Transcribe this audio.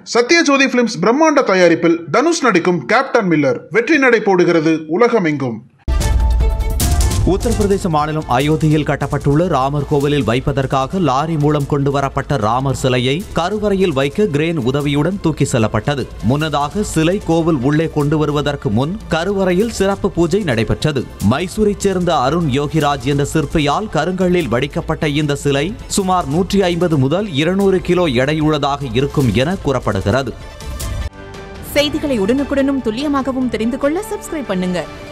Sathyajothi films பிரம்மாண்ட தயாரிப்பில் தனுஷ் நடிக்கும் கேப்டன் மில்லர் வெற்றி நடை போடுகிறது உலகமெங்கும் உத்தரப்பிரதேச மாநிலம் அயோத்தியில் கட்டப்பட்டுள்ள ராமர் கோவிலில் வைப்பதற்காக லாரி மூலம் கொண்டு வரப்பட்ட ராமர் சிலையை கருவறையில் வைக்க கிரேன் உதவியுடன் தூக்கி செல்லப்பட்டது முன்னதாக சிலை கோவில் உள்ளே கொண்டு வருவதற்கு முன் கருவறையில் சிறப்பு பூஜை நடைபெற்றது மைசூரைச் சேர்ந்த அருண் யோகிராஜ் என்ற சிற்பியால் கருங்கல்லில் வடிக்கப்பட்ட இந்த சிலை சுமார் நூற்றி ஐம்பது முதல் இருநூறு கிலோ எடையுள்ளதாக இருக்கும் என கூறப்படுகிறது செய்திகளை உடனுக்குடனும் துல்லியமாகவும் தெரிந்து கொள்ள சப்ஸ்கிரைப் பண்ணுங்க